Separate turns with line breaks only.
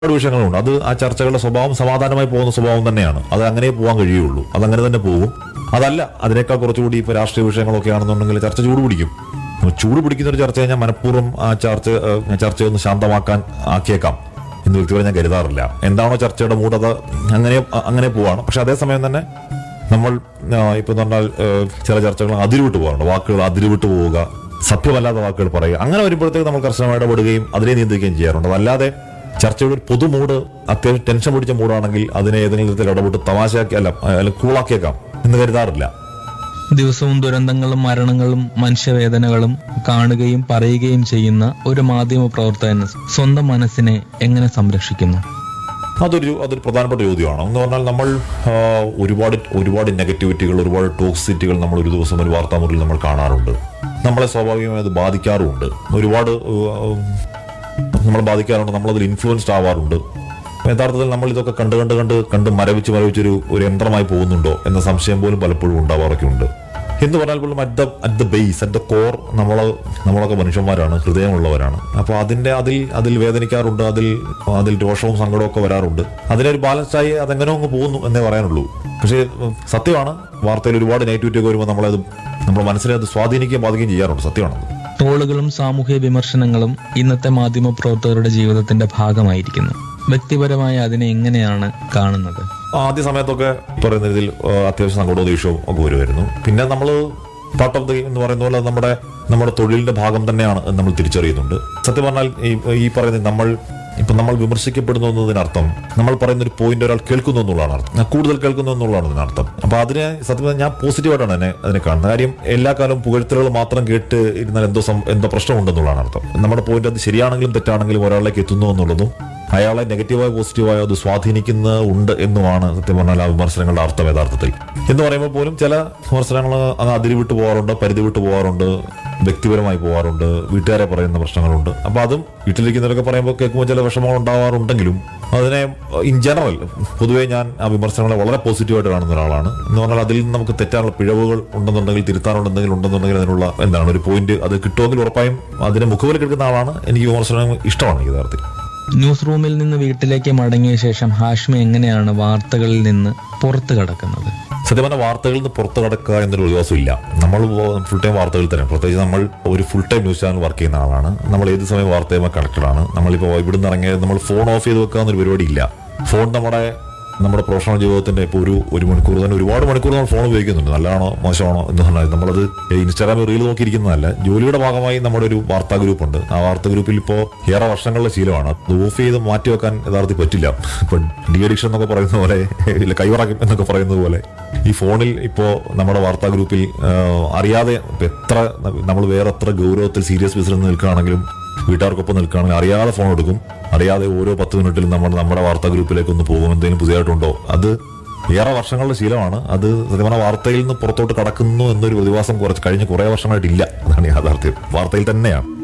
ഒരുപാട് വിഷയങ്ങളുണ്ട് അത് ആ ചർച്ചകളുടെ സ്വഭാവം സമാധാനമായി പോകുന്ന സ്വഭാവം തന്നെയാണ് അത് അങ്ങനെ പോകാൻ കഴിയുള്ളൂ അതങ്ങനെ തന്നെ പോകും അതല്ല അതിനേക്കാൾ കുറച്ചുകൂടി ഇപ്പൊ രാഷ്ട്രീയ വിഷയങ്ങളൊക്കെ ആണെന്നുണ്ടെങ്കിൽ ചർച്ച ചൂട് പിടിക്കും അപ്പോൾ ചൂട് പിടിക്കുന്ന ഒരു ചർച്ച കഴിഞ്ഞാൽ മനഃപൂർവ്വം ആ ചർച്ച ഏഹ്, ചർച്ചയൊന്ന് ശാന്തമാക്കാൻ ആക്കിയേക്കാം എന്ന് വ്യക്തിപരം ഞാൻ കരുതാറില്ല എന്താണോ ചർച്ചയുടെ മൂഡ് അത് അങ്ങനെ അങ്ങനെ പോവാണ് പക്ഷെ അതേസമയം തന്നെ നമ്മൾ ആ, ഇപ്പൊ എന്ന് പറഞ്ഞാൽ ഏഹ്, ചില ചർച്ചകൾ അതിരുവിട്ട് പോകാറുണ്ട് വാക്കുകൾ അതിരുവിട്ട് പോവുക സഭ്യമല്ലാത്ത വാക്കുകൾ പറയുക അങ്ങനെ വരുമ്പോഴത്തേക്ക് നമ്മൾ കർശനമായി ഇടപെടുകയും അതിനെ നിയന്ത്രിക്കുകയും ചെയ്യാറുണ്ട് അതല്ലാതെ ചർച്ചയുടെ ഒരു പൊതു മൂഡ് അത്യാവശ്യം ടെൻഷൻ പിടിച്ച മൂഡാണെങ്കിൽ അതിനെ ഏതെങ്കിലും വിധത്തിൽ ഇടപെട്ട് തമാശയാക്കി അല്ല അല്ല കൂളാക്കിയേക്കാം എന്ന് കരുതാറില്ല
ദിവസവും ദുരന്തങ്ങളും മരണങ്ങളും മനുഷ്യവേദനകളും കാണുകയും പറയുകയും ചെയ്യുന്ന ഒരു മാധ്യമ പ്രവർത്തകൻ സ്വന്തം മനസ്സിനെ എങ്ങനെ സംരക്ഷിക്കുന്നു
അതൊരു അതൊരു പ്രധാനപ്പെട്ട ചോദ്യമാണ് എന്ന് പറഞ്ഞാൽ നമ്മൾ ആ, ഒരുപാട് ഒരുപാട് നെഗറ്റിവിറ്റികൾ ഒരുപാട് ടോക്സിറ്റികൾ നമ്മൾ ഒരു ദിവസം ഒരു വാർത്താമുറിയിൽ നമ്മൾ കാണാറുണ്ട് നമ്മളെ സ്വാഭാവികമായി അത് ബാധിക്കാറുമുണ്ട് ഒരുപാട് നമ്മളെ ബാധിക്കാറുണ്ട് നമ്മളതിൽ ഇൻഫ്ലുവൻസ്ഡ് ആവാറുണ്ട് യഥാർത്ഥത്തിൽ നമ്മൾ ഇതൊക്കെ കണ്ട് കണ്ട് കണ്ട് കണ്ട് മരവിച്ച് മരവിച്ചൊരു ഒരു യന്ത്രമായി പോകുന്നുണ്ടോ എന്ന സംശയം പോലും പലപ്പോഴും ഉണ്ടാവാറൊക്കെ ഉണ്ട് എന്ന് പറഞ്ഞാൽ പോലും at the at the base at the core നമ്മൾ നമ്മളൊക്കെ മനുഷ്യന്മാരാണ് ഹൃദയമുള്ളവരാണ് അപ്പോൾ അതിന്റെ അതിൽ അതിൽ വേദനിക്കാറുണ്ട് അതിൽ അതിൽ രോഷവും സങ്കടവും ഒക്കെ വരാറുണ്ട് അതിനൊരു ബാലൻസ് ആയി അതെങ്ങനെ അങ്ങ് പോകുന്നു എന്നേ പറയാനുള്ളൂ പക്ഷേ ഉം, സത്യമാണ് വാർത്തയിൽ ഒരുപാട് നെഗറ്റിവിറ്റി ഒക്കെ വരുമ്പോൾ നമ്മളത് നമ്മുടെ മനസ്സിനെ അത് സ്വാധീനിക്കുകയും ബാധിക്കുകയും ചെയ്യാറുണ്ട് സത്യമാണത്
ട്രോളുകളും സാമൂഹ്യ വിമർശനങ്ങളും ഇന്നത്തെ മാധ്യമ പ്രവർത്തകരുടെ ജീവിതത്തിന്റെ ഭാഗമായിരിക്കുന്നു വ്യക്തിപരമായി അതിനെ എങ്ങനെയാണ് കാണുന്നത്
ആദ്യ സമയത്തൊക്കെ പറയുന്ന രീതിയിൽ ആ, അത്യാവശ്യം സങ്കടവും ദേഷ്യവും ഒക്കെ വരുമായിരുന്നു പിന്നെ നമ്മൾ പാർട്ട് ഓഫ് ദി എന്ന് പറയുന്ന പോലെ നമ്മുടെ നമ്മുടെ തൊഴിലിന്റെ ഭാഗം തന്നെയാണ് എന്ന് നമ്മൾ തിരിച്ചറിയുന്നുണ്ട് സത്യം പറഞ്ഞാൽ ഈ ഈ പറയുന്ന നമ്മൾ ഇപ്പൊ നമ്മൾ വിമർശിക്കപ്പെടുന്നു എന്നതിനർത്ഥം നമ്മൾ പറയുന്ന ഒരു പോയിന്റ് ഒരാൾ കേൾക്കുന്നു എന്നുള്ളതാണ് അർത്ഥം കൂടുതൽ കേൾക്കുന്നു എന്നുള്ളതാണ് ഇതിനർത്ഥം അപ്പൊ അതിനെ സത്യം പറഞ്ഞാൽ ഞാൻ പോസിറ്റീവായിട്ടാണ് എന്നെ അതിനെ കാണുന്നത് കാര്യം എല്ലാ കാലവും പുകഴ്ത്തലുകൾ മാത്രം കേട്ട് ഇരുന്നാൽ എന്തോ സം- എന്തോ പ്രശ്നമുണ്ടെന്നുള്ളതാണ് അർത്ഥം നമ്മുടെ പോയിന്റ് അത് ശരിയാണെങ്കിലും തെറ്റാണെങ്കിലും ഒരാളിലേക്ക് എത്തുന്നു എന്നുള്ളതും അയാളെ നെഗറ്റീവായോ പോസിറ്റീവായോ അത് സ്വാധീനിക്കുന്ന ഉണ്ട് എന്നുമാണ് സത്യം പറഞ്ഞാൽ ആ വിമർശനങ്ങളുടെ അർത്ഥം യഥാർത്ഥത്തിൽ എന്ന് പറയുമ്പോൾ പോലും ചില വിമർശനങ്ങൾ അങ്ങ് അതിരി വിട്ടു പോകാറുണ്ട് പരിധി വിട്ടു പോകാറുണ്ട് വ്യക്തിപരമായി പോകാറുണ്ട് വീട്ടുകാരെ പറയുന്ന പ്രശ്നങ്ങളുണ്ട് അപ്പൊ അതും വീട്ടിലിരിക്കുന്നവരൊക്കെ പറയുമ്പോൾ കേൾക്കുമ്പോൾ ചില വിഷമങ്ങൾ ഉണ്ടാവാറുണ്ടെങ്കിലും അതിനെ ഇൻ ജനറൽ പൊതുവേ ഞാൻ ആ വിമർശനങ്ങളെ വളരെ പോസിറ്റീവായിട്ട് കാണുന്ന ഒരാളാണ് എന്ന് പറഞ്ഞാൽ അതിൽ നിന്ന് നമുക്ക് തെറ്റാനുള്ള പിഴവുകൾ ഉണ്ടെന്നുണ്ടെങ്കിൽ തിരുത്താനുണ്ടെങ്കിൽ ഉണ്ടെന്നുണ്ടെങ്കിൽ അതിനുള്ള എന്താണ് ഒരു പോയിന്റ് അത് കിട്ടുമെങ്കിൽ ഉറപ്പായും അതിനെ മുഖവിലേക്ക് എടുക്കുന്ന ആളാണ് എനിക്ക് വിമർശനം ഇഷ്ടമാണ് യഥാർത്ഥത്തിൽ
ന്യൂസ് റൂമിൽ നിന്ന് വീട്ടിലേക്ക് മടങ്ങിയ ശേഷം ഹാഷ്മി എങ്ങനെയാണ് വാർത്തകളിൽ നിന്ന് പുറത്തു കടക്കുന്നത്
സത്യം പറഞ്ഞാൽ വാർത്തകളിൽ നിന്ന് പുറത്ത് കടക്കുക എന്നൊരു ദിവസം ഇല്ല നമ്മൾ ഫുൾ ടൈം വാർത്തകളിൽ തന്നെ പ്രത്യേകിച്ച് നമ്മൾ ഒരു full time news channel work ചെയ്യുന്ന ആളാണ് നമ്മൾ ഏത് സമയം വാർത്തയുമായി കണക്റ്റഡ് ആണ് നമ്മളിപ്പോൾ ഇവിടുന്ന് ഇറങ്ങിയ നമ്മൾ ഫോൺ ഓഫ് ചെയ്ത് വെക്കുക എന്നൊരു പരിപാടി ഇല്ല ഫോൺ നമ്മുടെ നമ്മുടെ പ്രൊഫഷണൽ ജീവിതത്തിന്റെ ഇപ്പോൾ ഒരു ഒരു മണിക്കൂർ തന്നെ ഒരുപാട് മണിക്കൂർ നമ്മൾ ഫോൺ ഉപയോഗിക്കുന്നുണ്ട് നല്ലതാണോ മോശമാണോ എന്ന് പറഞ്ഞാൽ നമ്മളത് ഇൻസ്റ്റാഗ്രാമിൽ റീൽ നോക്കിയിരിക്കുന്നതല്ല ജോലിയുടെ ഭാഗമായി നമ്മുടെ ഒരു വാർത്താ ഗ്രൂപ്പ് ഉണ്ട് ആ വാർത്താ ഗ്രൂപ്പിൽ ഇപ്പോൾ ഏറെ വർഷങ്ങളുടെ ശീലമാണ് അത് ഓഫ് ചെയ്ത് മാറ്റി വെക്കാൻ യഥാർത്ഥത്തിൽ പറ്റില്ല ഇപ്പൊ ഡി അഡിക്ഷൻ എന്നൊക്കെ പറയുന്ന പോലെ ഇല്ല കൈവറക്കും എന്നൊക്കെ പറയുന്നത് പോലെ ഈ ഫോണിൽ ഇപ്പോൾ നമ്മുടെ വാർത്താ ഗ്രൂപ്പിൽ ആ, അറിയാതെ ഇപ്പൊ എത്ര നമ്മൾ വേറെ എത്ര ഗൗരവത്തിൽ സീരിയസ് ബിസിനസ് നിൽക്കുകയാണെങ്കിലും വീട്ടുകാർക്കൊപ്പം നിൽക്കുകയാണെങ്കിൽ അറിയാതെ ഫോൺ എടുക്കും അറിയാതെ ഓരോ പത്ത് മിനിറ്റിലും നമ്മൾ നമ്മുടെ വാർത്താ ഗ്രൂപ്പിലേക്ക് ഒന്ന് പോകും എന്തെങ്കിലും പുതിയതായിട്ടുണ്ടോ അത് ഏറെ വർഷങ്ങളുടെ ശീലമാണ് അത് സത്യം പറഞ്ഞാൽ വാർത്തയിൽ നിന്ന് പുറത്തോട്ട് കടക്കുന്നു എന്നൊരു പ്രതിഭാസം കുറച്ച് കഴിഞ്ഞ കുറേ വർഷങ്ങളായിട്ടില്ല അതാണ് യാഥാർത്ഥ്യം വാർത്തയിൽ തന്നെയാണ്